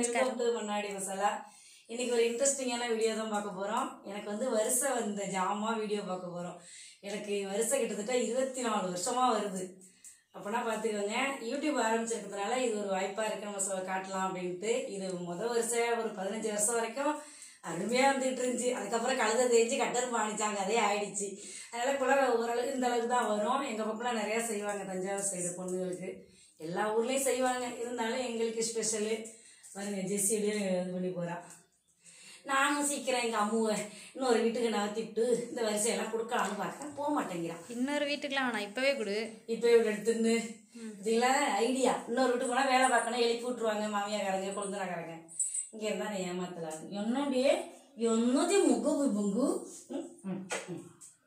Welcome to மண்ணாடி masala இன்னைக்கு ஒரு இன்ட்ரெஸ்டிங்கான வீடியோ தான் பார்க்க போறோம் எனக்கு வந்து வருஷம் வந்த ஜாமா வீடியோ பார்க்க போறோம் எனக்கு வருஷம் கிட்டத்தட்ட இருபத்தி நாலு வருஷமா வருது அப்போனா பார்த்துக்கோங்க யூடியூப் ஆரம்பிச்சிருக்கிறதுனால இது ஒரு வாய்ப்பா இருக்கு நம்ம சொல்ல காட்டலாம் அப்படின்ட்டு இது முத வருஷம் ஒரு பதினஞ்சு வருஷம் வரைக்கும் அருமையா வந்துட்டு இருந்துச்சு அதுக்கப்புறம் கழுதை தேய்ச்சி கட்டர் பாணிச்சாங்க அதே ஆயிடுச்சு அதனால கூட ஓரளவுக்கு இந்த அளவுக்கு தான் வரும் எங்க பக்கம்லாம் நிறைய செய்வாங்க தஞ்சாவூர் சைடு பொண்ணுங்களுக்கு எல்லா ஊர்லயும் செய்வாங்க இருந்தாலும் எங்களுக்கு ஸ்பெஷலு பாருங்க ஜெஸ்ஸியோடய இது பண்ணி போறா நானும் சீக்கிரம் எங்க அம்முவை இன்னொரு வீட்டுக்கு நகர்த்திட்டு இந்த வரிசையெல்லாம் கொடுக்கலாம்னு பார்க்கறேன் போக மாட்டேங்கிறான் இன்னொரு வீட்டுக்குலாம் வேணாம் இப்பவே கொடு இப்போ இவங்க எடுத்துன்னு இதுல ஐடியா இன்னொரு வீட்டுக்கு போனா வேலை பார்க்கணும் எழுப்பி விட்டுருவாங்க மாமியாக்காரங்க கொழுந்தனாக்காரங்க இங்க இருந்தா நீ ஏமாத்தலாம் என்னடியே என்னது முகு புங்கு ம், ம், ம்.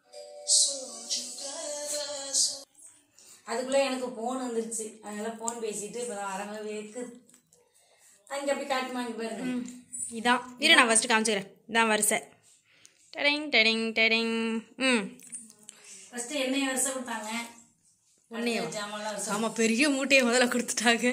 அதுக்குள்ள எனக்கு போன் வந்துருச்சு அதனால போன் பேசிட்டு இப்பதான் அரங்க வேக்கு அங்க அப்படி காட்டுமாங்க பாருங்க இதான் இரு நான் ஃபஸ்ட்டு காமிச்சுக்கிறேன் இதான் வரிசை டடிங் டடிங் டடிங் ம் ஃபர்ஸ்ட் எண்ணெய் வருஷம் கொடுத்தாங்க எண்ணெயா? ஜாமெல்லாம் வருஷம் ஆமாம் பெரிய மூட்டையை முதல்ல கொடுத்துட்டாங்க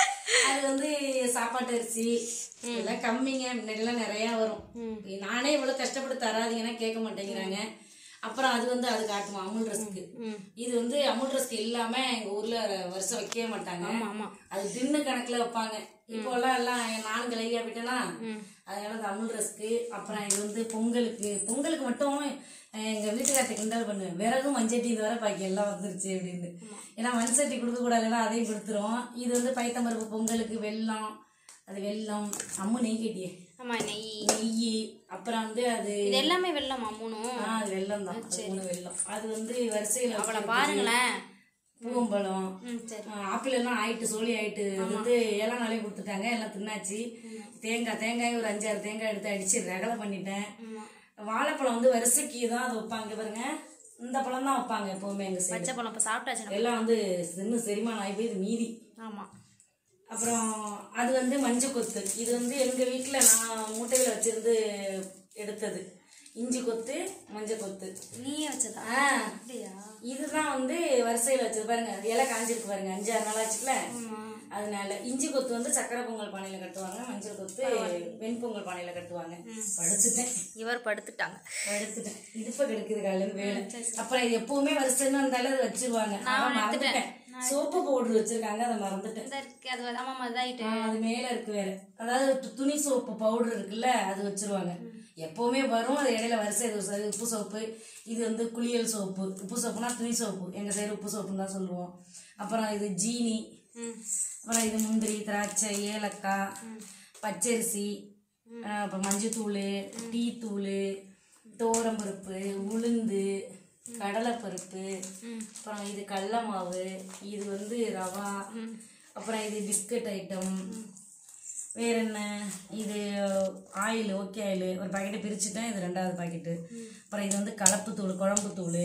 அது வந்து சாப்பாட்டு அரிசி இதெல்லாம் கம்மிங்க முன்னாடிலாம் நிறைய வரும் நானே இவ்வளவு கஷ்டப்பட்டு தராதீங்கன்னா கேட்க மாட்டேங்கிறாங்க அப்புறம் அது வந்து அது காட்டுமா அமுல் ட்ரெஸ்க்கு இது வந்து அமுல் ட்ரெஸ்க்கு இல்லாம எங்க ஊர்ல வருஷம் வைக்கவே மாட்டாங்க ஆமாம் ஆமாம் அது டின்னு கணக்குல வைப்பாங்க இப்போ எல்லாம் எல்லாம் நானும் கிளவியா போயிட்டேனா அதனால அந்த அமுல் ட்ரெஸ்க்கு அப்புறம் இது வந்து பொங்கலுக்கு பொங்கலுக்கு மட்டும் அஹ், எங்க வீட்டுக்கார்ட்ட கிண்டல் பண்ணுவேன் விறகும் மஞ்சட்டி இது வர பாக்கி எல்லாம் வந்துருச்சு அப்படின்னு ஏன்னா மண் சட்டி கொடுக்க கூடாதுன்னா அதையும் கொடுத்துரும் இது வந்து பைத்தம்பருப்பு பொங்கலுக்கு வெல்லம் அது வெல்லம் அம்மு நெய் கேட்டியே ஆமாம் நெய் நெய் அப்புறம் வந்து அது இது எல்லாமே வெள்ளமா மூணும் ஆ, அது வெல்லம் தான் அது மூணு வெல்லம் அது வந்து வரிசையில் அவளை பாருங்களேன் பூவம்பழம் ம் சரி ஆப்பிள் எல்லாம் ஆயிட்டு சோழி ஆயிட்டு இது வந்து ஏழாம் நாளே கொடுத்துட்டாங்க எல்லாம் தின்னாச்சு தேங்காய் தேங்காய் ஒரு அஞ்சாறு தேங்காய் எடுத்து அடிச்சு ரகலை பண்ணிட்டேன் வாழைப்பழம் வந்து வரிசைக்கு தான் அது வைப்பாங்க பாருங்க இந்த பழம் தான் வைப்பாங்க எப்பவுமே எங்க சைடு பச்சை பழம் இப்போ சாப்பிட்டாச்சு நம்ம. எல்லாம் வந்து இன்னும் செரிமானம் ஆகி போய் இது மீதி ஆமாம் அப்புறம் அது வந்து மஞ்சள் கொத்து இது வந்து எங்க வீட்டுல நான் மூட்டையில வச்சிருந்து எடுத்தது இஞ்சி கொத்து மஞ்சள் கொத்து நீயே வச்சதா ஆ அப்படியா இதுதான் வந்து வரிசையில் வச்சது பாருங்க அது இலை காஞ்சிருக்கு பாருங்க அஞ்சு ஆறு நாள் ஆச்சுல அதனால இஞ்சி கொத்து வந்து சக்கரை பொங்கல் பானையில கட்டுவாங்க மஞ்சள் கொத்து வெண்பொங்கல் பானையில கட்டுவாங்க படுத்துட்டேன் இவர் படுத்துட்டாங்க படுத்துட்டேன் இடுப்ப கெடுக்குது காலையில இருந்து வேலை அப்புறம் இது எப்பவுமே வரிசைன்னு வந்தாலும் அதை வச்சிருவாங்க நான் மறந்துட்டேன் சோப்பு பவுடர் வச்சிருக்காங்க அதை மறந்துட்டேன் இந்த இருக்கு அது ஆமாம் இதாயிட்டு ஆ, அது மேல இருக்கு வேற அதாவது து- துணி சோப்பு பவுடர் இருக்குல்ல அது வச்சிருவாங்க எப்பவுமே வரும் அது இடையில வரிசை இது ச- உப்பு சோப்பு இது வந்து குளியல் சோப்பு உப்பு சோப்புனா துணி சோப்பு எங்க சைடு உப்பு சோப்புன்னு தான் சொல்லுவோம் அப்புறம் இது ஜீனி ம் அப்புறம் இது முந்திரி திராட்சை ஏலக்காய் பச்சரிசி ஆ, அப்புறம் மஞ்சத்தூள் டீ தூள் தோரம்பருப்பு உளுந்து கடலைப்பருப்பு அப்புறம் இது கடல மாவு இது வந்து ரவா அப்புறம் இது பிஸ்கட் ஐட்டம் வேற என்ன இது ஆயில் ஓகே ஆயில் ஒரு பாக்கெட்டை பிரிச்சுட்டேன் இது ரெண்டாவது பாக்கெட்டு அப்புறம் இது வந்து கலப்பு தூள் குழம்பு தூள்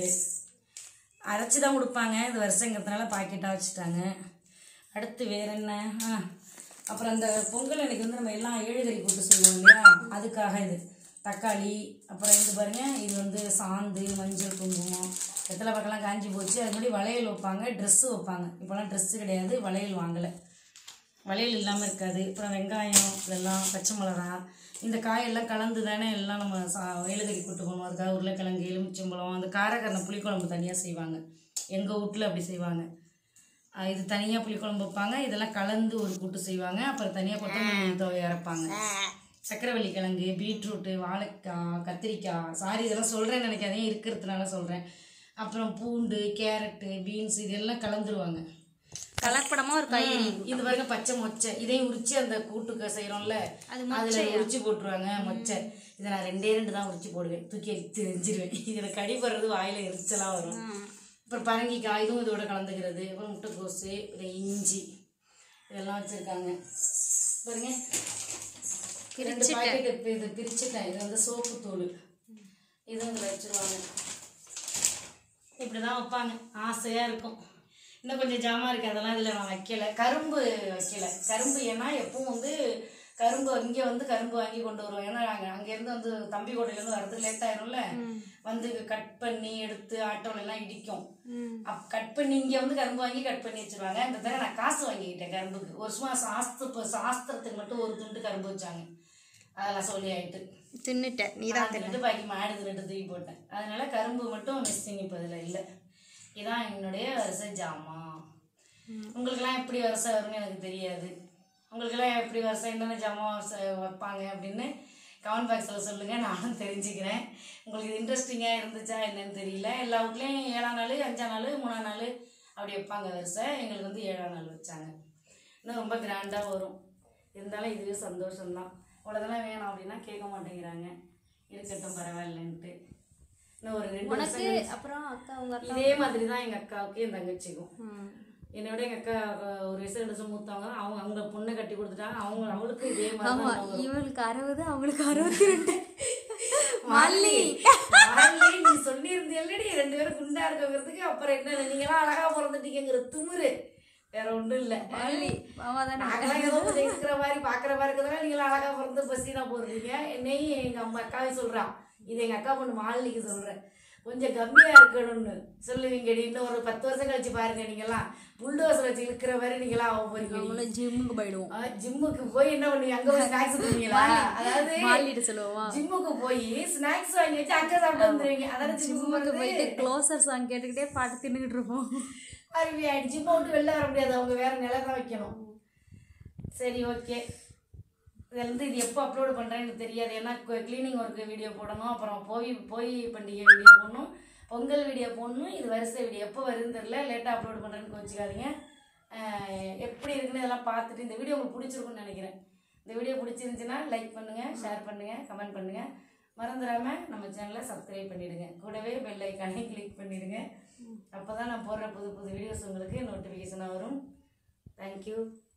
அரைச்சி தான் கொடுப்பாங்க இது வருஷங்கிறதுனால பாக்கெட்டாக வச்சுட்டாங்க அடுத்து வேற என்ன ஆ, அப்புறம் அந்த பொங்கல் அன்னைக்கு வந்து நம்ம எல்லாம் ஏழுகறி போட்டு செய்வோம் இல்லையா அதுக்காக இது தக்காளி அப்புறம் இது பாருங்க இது வந்து சாந்து மஞ்சள் குங்குமம் வெத்தலை பக்கம்லாம் காஞ்சி போச்சு அது மாதிரி வளையல் வைப்பாங்க ட்ரெஸ்ஸு வைப்பாங்க இப்போலாம் ட்ரெஸ்ஸு கிடையாது வளையல் வாங்கலை வளையல் இல்லாமல் இருக்காது அப்புறம் வெங்காயம் இதெல்லாம் பச்சை மிளகா இந்த காயெல்லாம் கலந்து தானே எல்லாம் நம்ம சா ஏழுகறி கூட்டு போகணும் அதுக்காக உருளைக்கிழங்கு எலுமிச்சம்பழம் அந்த காரக்கரண புளிக்குழம்பு தனியாக செய்வாங்க எங்கள் வீட்டில் அப்படி செய்வாங்க அஹ் இது தனியாக புளிக்குழம்பு வைப்பாங்க இதெல்லாம் கலந்து ஒரு கூட்டு செய்வாங்க அப்புறம் தனியாக கொத்தமல்லி துவை அரைப்பாங்க சக்கரவள்ளி கிழங்கு பீட்ரூட்டு வாழைக்காய் கத்திரிக்காய் சாரி இதெல்லாம் சொல்கிறேன்னு நினைக்காதே இருக்கிறதுனால சொல்கிறேன் அப்புறம் பூண்டு கேரட்டு பீன்ஸ் இதெல்லாம் கலந்துருவாங்க கலப்படமாக ஒரு காய்கறி இது பாருங்க பச்சை மொச்சை இதையும் உரிச்சு அந்த கூட்டுக்கு செய்யறோம்ல அதுல உரிச்சு போட்டுருவாங்க மொச்சை இதை நான் ரெண்டே ரெண்டு தான் உரிச்சு போடுவேன் தூக்கி எடுத்து எரிஞ்சிருவேன் இதுல கடி படுறது வாயில எரிச்சலா வரும் அப்புறம் பரங்கிக்காய் இதுவும் இதோட கலந்துக்கிறது அப்புறம் முட்டைக்கோசு இது இஞ்சி இதெல்லாம் வச்சிருக்காங்க பாருங்க ரெண்டு பாக்கெட் இப்போ இது பிரிச்சுட்டேன் இது வந்து சோப்பு தூள் இதுவும் இதில் வச்சிருவாங்க இப்படிதான் வைப்பாங்க ஆசையா இருக்கும் இன்னும் கொஞ்சம் ஜாமான் இருக்கு அதெல்லாம் இதுல நான் வைக்கல கரும்பு வைக்கல கரும்பு ஏன்னா எப்பவும் வந்து கரும்பு இங்கே வந்து கரும்பு வாங்கி கொண்டு வருவோம் ஏன்னா அங்கே அங்கேருந்து வந்து தம்பி கோட்டையிலேருந்து வரதுக்கு லேட் ஆயிரும்ல வந்து கட் பண்ணி எடுத்து ஆட்டோல எல்லாம் இடிக்கும் அப் கட் பண்ணி இங்கே வந்து கரும்பு வாங்கி கட் பண்ணி வச்சிருவாங்க இந்த தடவை நான் காசு வாங்கிக்கிட்டேன் கரும்புக்கு ஒரு சும்மா சாஸ்து இப்போ சாஸ்திரத்துக்கு மட்டும் ஒரு துண்டு கரும்பு வச்சாங்க அதெல்லாம் சொல்லி ஆயிட்டு தின்னுட்டேன் நீ தான் நான் ரெண்டு பாக்கி மாடு ரெண்டு தூக்கி போட்டேன் அதனால கரும்பு மட்டும் மிஸ்ஸிங் இப்போ இதில் இல்லை இதான் என்னுடைய வருஷ ஜாமான் உங்களுக்கெல்லாம் எப்படி வருஷம் வரும்னு எனக்கு தெரியாது உங்களுக்கெல்லாம் எப்படி வருஷம் என்னென்ன ஜாமான் வருஷம் வைப்பாங்க அப்படின்னு கமெண்ட் பாக்ஸில் சொல்லுங்கள் நானும் தெரிஞ்சுக்கிறேன் உங்களுக்கு இது இன்ட்ரெஸ்டிங்காக இருந்துச்சா என்னன்னு தெரியல எல்லா வீட்லேயும் ஏழாம் நாள் அஞ்சாம் நாள் மூணாம் நாள் அப்படி வைப்பாங்க வருஷம் எங்களுக்கு வந்து ஏழாம் நாள் வச்சாங்க இன்னும் ரொம்ப கிராண்டாக வரும் இருந்தாலும் இதுவே சந்தோஷம்தான் இவ்வளோதெல்லாம் வேணும் அப்படின்னா கேட்க மாட்டேங்கிறாங்க இருக்கட்டும் பரவாயில்லன்ட்டு இன்னும் ஒரு ரெண்டு வருஷம் கழிச்சு- அப்புறம் அக்கா உங்க இதே மாதிரி தான் எங்கள் அக்காவுக்கு என் தங்கச்சிக்கும் என்னோட எங்கள் அக்கா அஹ், ஒரு வயசு ரெண்டு வருஷம் மூத்தவங்க அவங்க அவங்க பொண்ணை கட்டி கொடுத்துட்டாங்க அவங்க அவளுக்கு இதே மாதிரி தான் வரும். இவளுக்கு அறுபது அவளுக்கு அறுபத்தி ரெண்டு மல்லி மல்லி, நீ சொல்லியிருந்தீல்லடி ரெண்டு பேரும் குண்டா இருக்கங்கிறதுக்கு அப்புறம் என்ன நீங்களாம் அழகா பிறந்துட்டீங்கிற துமுறு வேற ஒண்ணும் இல்ல மல்லி மாமா தானே நாங்களாம் ஏதோ கொஞ்சம் இருக்கிற மாதிரி பாக்குற மாதிரி இருக்கிறதால நீங்களும் அழகா பிறந்து பசினா போடுறீங்க என்னையும் எங்க அம்மா அக்காவே சொல்றான் இது எங்க அக்கா பொண்ணு மாலினிக்கு சொல்றேன் கொஞ்சம் கம்மியா இருக்கணும்னு சொல்லுவீங்கடி இன்னும் ஒரு பத்து வருஷம் கழிச்சு பாருங்க நீங்களாம் புல்டோசர் வச்சு இருக்கிற மாதிரி நீங்களாம் ஆக போறீங்க நம்மளும் ஜிம்முக்கு போயிடுவோம் ஆ, ஜிம்முக்கு போய் என்ன பண்ணுவீங்க அங்க போய் ஸ்நாக்ஸ் பண்ணுவீங்களா அதாவது மாலிட்டு சொல்லுவோமா ஜிம்முக்கு போய் ஸ்நாக்ஸ் வாங்கி வச்சு அங்க சாப்பிட்டு வந்துருவீங்க அதாவது ஜிம்முக்கு ஜிம்முக்கு போயிட்டு போயிட்டு க்ளோசர் சாங் கேட்டுக்கிட்டே பாட்டு தின்னுக்கிட்டு இருப்போம் அருவி ஆயிடுச்சு ஜிம்மை விட்டு வெளில வர முடியாது அவங்க வேற நிலை தான் வைக்கணும் சரி ஓகே இதுல இருந்து இது எப்போ அப்லோடு பண்ணுறேன்னு எனக்கு தெரியாது ஏன்னா க்ளீனிங் ஒர்க்கு வீடியோ போடணும் அப்புறம் போய் போய் பண்டிகை வீடியோ போடணும் பொங்கல் வீடியோ போடணும் இது வரிசை வீடியோ எப்போ வருதுன்னு தெரியல லேட்டாக அப்லோட் பண்ணுறேன்னு வச்சுக்காதீங்க எப்படி இருக்குன்னு இதெல்லாம் பார்த்துட்டு இந்த வீடியோ உங்களுக்கு பிடிச்சிருக்குன்னு நினைக்கிறேன் இந்த வீடியோ பிடிச்சிருந்துச்சுன்னா லைக் பண்ணுங்கள் ஷேர் பண்ணுங்கள் கமெண்ட் பண்ணுங்கள் மறந்துடாமல் நம்ம சேனலை சப்ஸ்கிரைப் பண்ணிடுங்க கூடவே பெல் ஐக்கானே கிளிக் பண்ணிடுங்க அப்போ தான் நான் போடுற புது புது வீடியோஸ் உங்களுக்கு நோட்டிஃபிகேஷனாக வரும் தேங்க்யூ